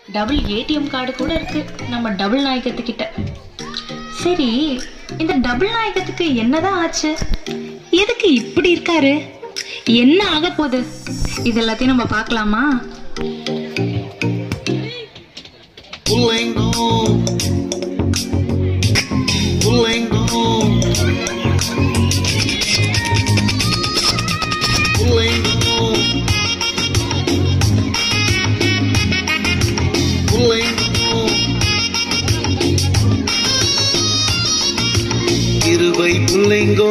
Double ATM card கூட இருக்கு நம்ம டபுள் நாயகத்துக்கிட்ட சரி இந்த டபுள் நாயகத்துக்கு என்னதான் ஆச்சு எதுக்கு இப்படி இருக்காரு என்ன ஆக போகுது இது எல்லாத்தையும் நம்ம பார்க்கலாமா Pulling on. Pulling on. Pulling on. Pulling on. இருவை புள்ளைங்கோ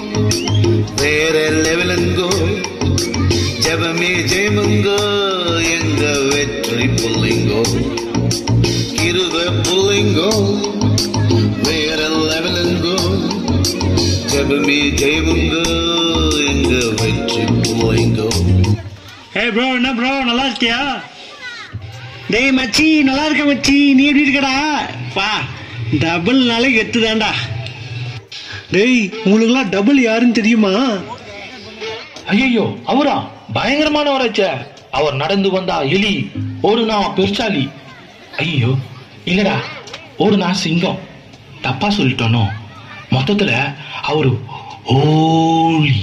வேற லெவலுங்கோ ஜபமே ஜெயமுங்கோ எங்க வெற்றி புள்ளைங்கோ கிருவ புள்ளைங்கோ வேற லெவலுங்கோ ஜபமே ஜெயமுங்கோ எங்க வெற்றி புள்ளைங்கோ ஏய் ப்ரோ என்ன ப்ரோ நல்லா இருக்கியா டேய் மச்சி நல்லா இருக்க மச்சி நீ எப்படி இருக்கடா பா டபுள் நாளே கெத்துதான்டா டேய் உங்களுக்குலாம் டபுள் யாருன்னு தெரியுமா ஐயோ அவரா பயங்கரமானவராச்சே அவர் நடந்து வந்தா எலி ஓடுனா பெருச்சாலி ஐயோ இல்லடா ஓடுனா சிங்கம் தப்பா சொல்லிட்டோனோ மொத்தத்துல அவரு ஓலி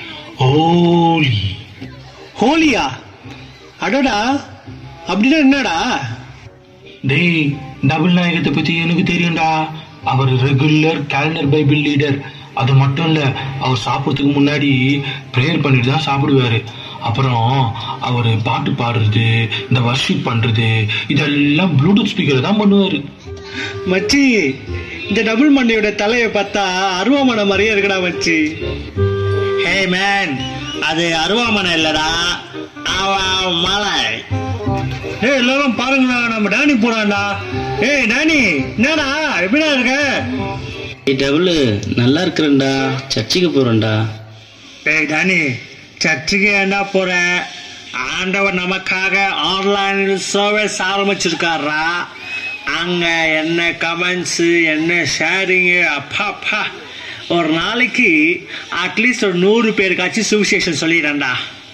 ஓலி ஹோலியா அடடா அப்படின்னா என்னடா டேய் டபுள் நாயகத்தை பத்தி எனக்கு தெரியும்டா அவர் ரெகுலர் கேலண்டர் பைபிள் லீடர் அது மட்டும் இல்ல அவர் சாப்பிட்றதுக்கு முன்னாடி ப்ரேயர் பண்ணிட்டு தான் சாப்பிடுவாரு அப்புறம் அவர் பாட்டு பாடுறது இந்த வர்ஷிப் பண்றது இதெல்லாம் ப்ளூடூத் ஸ்பீக்கர் தான் பண்ணுவாரு மச்சி இந்த டபுள் மண்டையோட தலையை பார்த்தா அருவாமனை மாதிரியே இருக்குடா மச்சி ஹே மேன் அது அருவாமனை இல்லடா அவன் மலை ஏய் எல்லாரும் பாருங்கடா நம்ம டேனி போறான்டா ஏய் டேனி என்னடா எப்படிடா இருக்க ஏய் டபுள் நல்லா இருக்கிறேன்டா சர்ச்சுக்கு போறேன்டா ஏய் டேனி சர்ச்சுக்கு ஏன்டா போற ஆண்டவர் நமக்காக ஆன்லைனில் சர்வீஸ் ஆரம்பிச்சிருக்காரா அங்க என்ன கமெண்ட்ஸ் என்ன ஷேரிங்கு அப்பா அப்பா ஒரு நாளைக்கு அட்லீஸ்ட் ஒரு நூறு பேருக்காச்சும் சுவிசேஷன் சொல்லிடுறேன்டா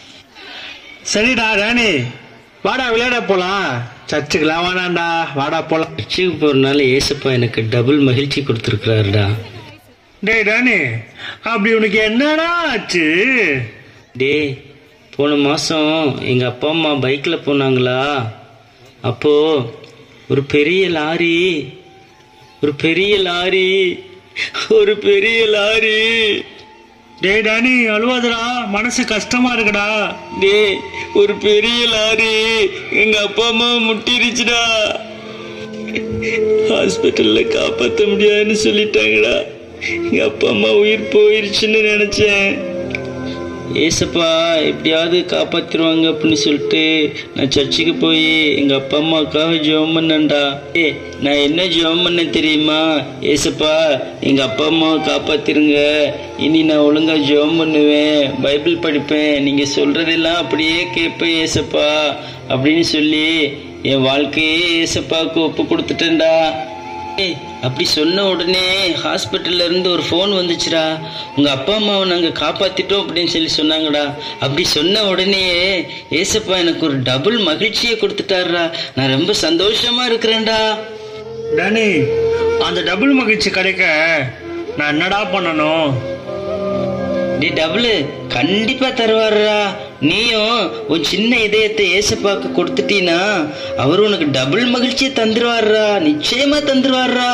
சரிடா ராணி வாடா விளையாட போலாம் சர்ச்சுக்குலாம் வேணாண்டா வாடா போலாம் சர்ச்சுக்கு போறதுனால ஏசப்பா எனக்கு டபுள் மகிழ்ச்சி கொடுத்துருக்கிறாருடா டேய் ராணி அப்படி உனக்கு என்னடா ஆச்சு டேய் போன மாசம் எங்க அப்பா அம்மா பைக்ல போனாங்களா அப்போ ஒரு பெரிய லாரி ஒரு பெரிய லாரி ஒரு பெரிய லாரி டேய் டானி அழுவாதடா மனசு கஷ்டமா இருக்குடா டேய் ஒரு பெரிய லாரி எங்க அப்பா அம்மா முட்டிருச்சுடா ஹாஸ்பிட்டல்ல காப்பாத்த முடியாதுன்னு சொல்லிட்டாங்கடா எங்க அப்பா அம்மா உயிர் போயிருச்சுன்னு நினைச்சேன் ஏசப்பா எப்படியாவது காப்பாத்திருவாங்க அப்படின்னு சொல்லிட்டு நான் சர்ச்சுக்கு போய் எங்க அப்பா அம்மாவுக்காக ஜெபம் பண்ணேன்டா ஏ நான் என்ன ஜெபம் பண்ணேன் தெரியுமா ஏசப்பா எங்க அப்பா அம்மாவை காப்பாத்திருங்க இனி நான் ஒழுங்கா ஜெபம் பண்ணுவேன் பைபிள் படிப்பேன் நீங்க சொல்றதெல்லாம் அப்படியே கேட்பேன் ஏசப்பா அப்படின்னு சொல்லி என் வாழ்க்கையே ஏசப்பாவுக்கு ஒப்பு கொடுத்துட்டேன்டா ஏய், அப்படி சொன்ன உடனே ஹாஸ்பிட்டல்ல இருந்து ஒரு ஃபோன் வந்துச்சுடா உங்க அப்பா அம்மாவை நாங்க காப்பாத்திட்டோம் அப்படின்னு சொல்லி சொன்னாங்கடா அப்படி சொன்ன உடனே ஏசப்பா எனக்கு ஒரு டபுள் மகிழ்ச்சியை கொடுத்துட்டாருடா நான் ரொம்ப சந்தோஷமா இருக்கிறேன்டா டானி அந்த டபுள் மகிழ்ச்சி கிடைக்க நான் என்னடா பண்ணணும் நீ டபுள் கண்டிப்பா தருவாருடா நீயும் உன் சின்ன இதயத்தை ஏசப்பாக்கு கொடுத்துட்டீனா அவர் உனக்கு டபுள் மகிழ்ச்சியை தந்துருவாருடா நிச்சயமா தந்துருவாருடா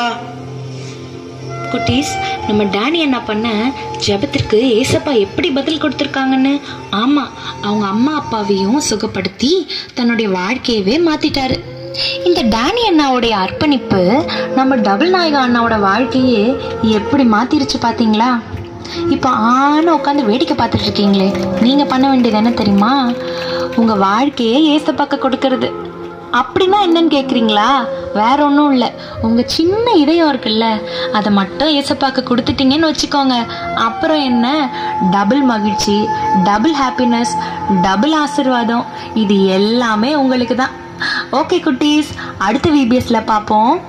குட்டீஸ் நம்ம டேனி என்ன பண்ண ஜெபத்திற்கு ஏசப்பா எப்படி பதில் கொடுத்துருக்காங்கன்னு ஆமா அவங்க அம்மா அப்பாவையும் சுகப்படுத்தி தன்னுடைய வாழ்க்கையவே மாத்திட்டாரு இந்த டேனி அண்ணாவுடைய அர்ப்பணிப்பு நம்ம டபுள் நாயகா அண்ணாவோட வாழ்க்கையே எப்படி மாத்திருச்சு பாத்தீங்களா இப்போ ஆன உட்காந்து வேடிக்கை பார்த்துட்டு இருக்கீங்களே நீங்க பண்ண வேண்டியது என்ன தெரியுமா உங்க வாழ்க்கையே ஏசப்பாக்க கொடுக்கறது அப்படின்னா என்னன்னு கேட்குறீங்களா வேற ஒன்றும் இல்லை உங்கள் சின்ன இதயம் இருக்குல்ல அதை மட்டும் ஏசப்பாக்கு கொடுத்துட்டீங்கன்னு வச்சுக்கோங்க அப்புறம் என்ன டபுள் மகிழ்ச்சி டபுள் ஹாப்பினஸ் டபுள் ஆசிர்வாதம் இது எல்லாமே உங்களுக்கு தான் ஓகே குட்டீஸ் அடுத்த விபிஎஸ்ல பார்ப்போம்